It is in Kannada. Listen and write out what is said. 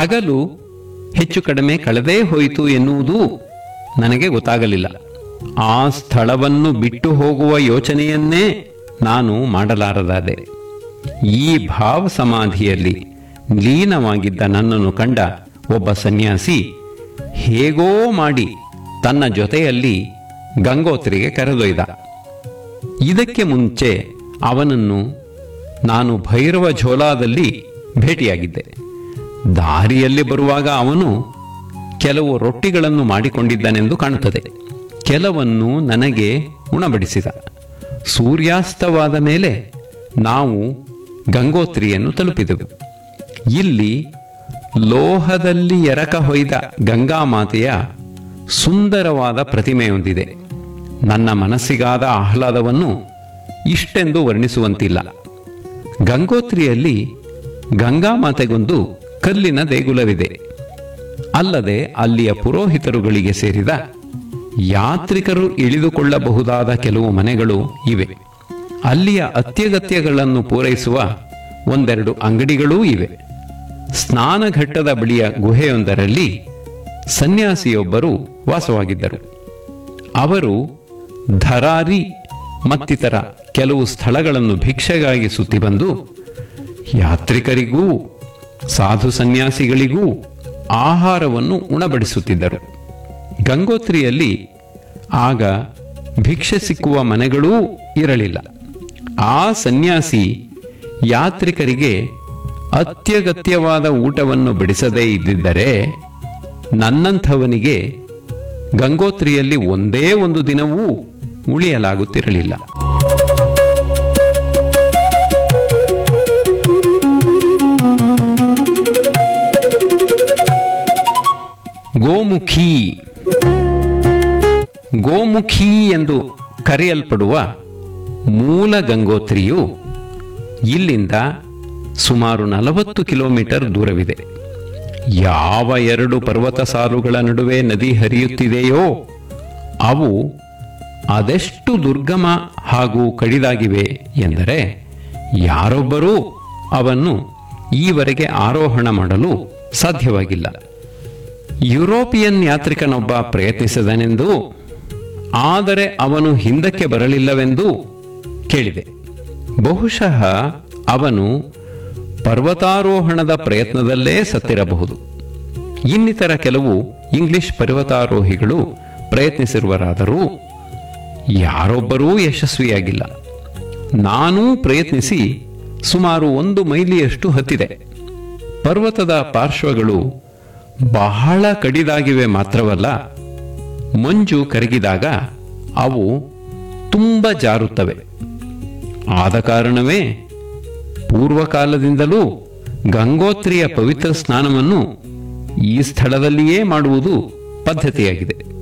ಹಗಲು ಹೆಚ್ಚು ಕಡಿಮೆ ಕಳೆದೇ ಹೋಯಿತು ಎನ್ನುವುದು ನನಗೆ ಗೊತ್ತಾಗಲಿಲ್ಲ ಆ ಸ್ಥಳವನ್ನು ಬಿಟ್ಟು ಹೋಗುವ ಯೋಚನೆಯನ್ನೇ ನಾನು ಮಾಡಲಾರದಾದೆ ಈ ಭಾವ ಸಮಾಧಿಯಲ್ಲಿ ಲೀನವಾಗಿದ್ದ ನನ್ನನ್ನು ಕಂಡ ಒಬ್ಬ ಸನ್ಯಾಸಿ ಹೇಗೋ ಮಾಡಿ ತನ್ನ ಜೊತೆಯಲ್ಲಿ ಗಂಗೋತ್ರಿಗೆ ಕರೆದೊಯ್ದ ಇದಕ್ಕೆ ಮುಂಚೆ ಅವನನ್ನು ನಾನು ಭೈರವ ಝೋಲಾದಲ್ಲಿ ಭೇಟಿಯಾಗಿದ್ದೆ ದಾರಿಯಲ್ಲಿ ಬರುವಾಗ ಅವನು ಕೆಲವು ರೊಟ್ಟಿಗಳನ್ನು ಮಾಡಿಕೊಂಡಿದ್ದನೆಂದು ಕಾಣುತ್ತದೆ ಕೆಲವನ್ನು ನನಗೆ ಉಣಬಡಿಸಿದ ಸೂರ್ಯಾಸ್ತವಾದ ಮೇಲೆ ನಾವು ಗಂಗೋತ್ರಿಯನ್ನು ತಲುಪಿದೆವು ಇಲ್ಲಿ ಲೋಹದಲ್ಲಿ ಎರಕ ಹೊಯ್ದ ಗಂಗಾಮಾತೆಯ ಸುಂದರವಾದ ಪ್ರತಿಮೆಯೊಂದಿದೆ ನನ್ನ ಮನಸ್ಸಿಗಾದ ಆಹ್ಲಾದವನ್ನು ಇಷ್ಟೆಂದು ವರ್ಣಿಸುವಂತಿಲ್ಲ ಗಂಗೋತ್ರಿಯಲ್ಲಿ ಗಂಗಾಮಾತೆಗೊಂದು ಕಲ್ಲಿನ ದೇಗುಲವಿದೆ ಅಲ್ಲದೆ ಅಲ್ಲಿಯ ಪುರೋಹಿತರುಗಳಿಗೆ ಸೇರಿದ ಯಾತ್ರಿಕರು ಇಳಿದುಕೊಳ್ಳಬಹುದಾದ ಕೆಲವು ಮನೆಗಳು ಇವೆ ಅಲ್ಲಿಯ ಅತ್ಯಗತ್ಯಗಳನ್ನು ಪೂರೈಸುವ ಒಂದೆರಡು ಅಂಗಡಿಗಳೂ ಇವೆ ಸ್ನಾನಘಟ್ಟದ ಬಳಿಯ ಗುಹೆಯೊಂದರಲ್ಲಿ ಸನ್ಯಾಸಿಯೊಬ್ಬರು ವಾಸವಾಗಿದ್ದರು ಅವರು ಧರಾರಿ ಮತ್ತಿತರ ಕೆಲವು ಸ್ಥಳಗಳನ್ನು ಭಿಕ್ಷೆಗಾಗಿ ಸುತ್ತಿ ಬಂದು ಯಾತ್ರಿಕರಿಗೂ ಸಾಧು ಸನ್ಯಾಸಿಗಳಿಗೂ ಆಹಾರವನ್ನು ಉಣಬಡಿಸುತ್ತಿದ್ದರು ಗಂಗೋತ್ರಿಯಲ್ಲಿ ಆಗ ಭಿಕ್ಷೆ ಸಿಕ್ಕುವ ಮನೆಗಳೂ ಇರಲಿಲ್ಲ ಆ ಸನ್ಯಾಸಿ ಯಾತ್ರಿಕರಿಗೆ ಅತ್ಯಗತ್ಯವಾದ ಊಟವನ್ನು ಬಿಡಿಸದೇ ಇದ್ದಿದ್ದರೆ ನನ್ನಂಥವನಿಗೆ ಗಂಗೋತ್ರಿಯಲ್ಲಿ ಒಂದೇ ಒಂದು ದಿನವೂ ಉಳಿಯಲಾಗುತ್ತಿರಲಿಲ್ಲ ಗೋಮುಖಿ ಗೋಮುಖಿ ಎಂದು ಕರೆಯಲ್ಪಡುವ ಮೂಲ ಗಂಗೋತ್ರಿಯು ಇಲ್ಲಿಂದ ಸುಮಾರು ನಲವತ್ತು ಕಿಲೋಮೀಟರ್ ದೂರವಿದೆ ಯಾವ ಎರಡು ಪರ್ವತ ಸಾಲುಗಳ ನಡುವೆ ನದಿ ಹರಿಯುತ್ತಿದೆಯೋ ಅವು ಅದೆಷ್ಟು ದುರ್ಗಮ ಹಾಗೂ ಕಡಿದಾಗಿವೆ ಎಂದರೆ ಯಾರೊಬ್ಬರೂ ಅವನ್ನು ಈವರೆಗೆ ಆರೋಹಣ ಮಾಡಲು ಸಾಧ್ಯವಾಗಿಲ್ಲ ಯುರೋಪಿಯನ್ ಯಾತ್ರಿಕನೊಬ್ಬ ಪ್ರಯತ್ನಿಸಿದನೆಂದು ಆದರೆ ಅವನು ಹಿಂದಕ್ಕೆ ಬರಲಿಲ್ಲವೆಂದು ಕೇಳಿದೆ ಬಹುಶಃ ಅವನು ಪರ್ವತಾರೋಹಣದ ಪ್ರಯತ್ನದಲ್ಲೇ ಸತ್ತಿರಬಹುದು ಇನ್ನಿತರ ಕೆಲವು ಇಂಗ್ಲಿಷ್ ಪರ್ವತಾರೋಹಿಗಳು ಪ್ರಯತ್ನಿಸಿರುವರಾದರೂ ಯಾರೊಬ್ಬರೂ ಯಶಸ್ವಿಯಾಗಿಲ್ಲ ನಾನೂ ಪ್ರಯತ್ನಿಸಿ ಸುಮಾರು ಒಂದು ಮೈಲಿಯಷ್ಟು ಹತ್ತಿದೆ ಪರ್ವತದ ಪಾರ್ಶ್ವಗಳು ಬಹಳ ಕಡಿದಾಗಿವೆ ಮಾತ್ರವಲ್ಲ ಮಂಜು ಕರಗಿದಾಗ ಅವು ತುಂಬ ಜಾರುತ್ತವೆ ಆದ ಕಾರಣವೇ ಪೂರ್ವಕಾಲದಿಂದಲೂ ಗಂಗೋತ್ರಿಯ ಪವಿತ್ರ ಸ್ನಾನವನ್ನು ಈ ಸ್ಥಳದಲ್ಲಿಯೇ ಮಾಡುವುದು ಪದ್ಧತಿಯಾಗಿದೆ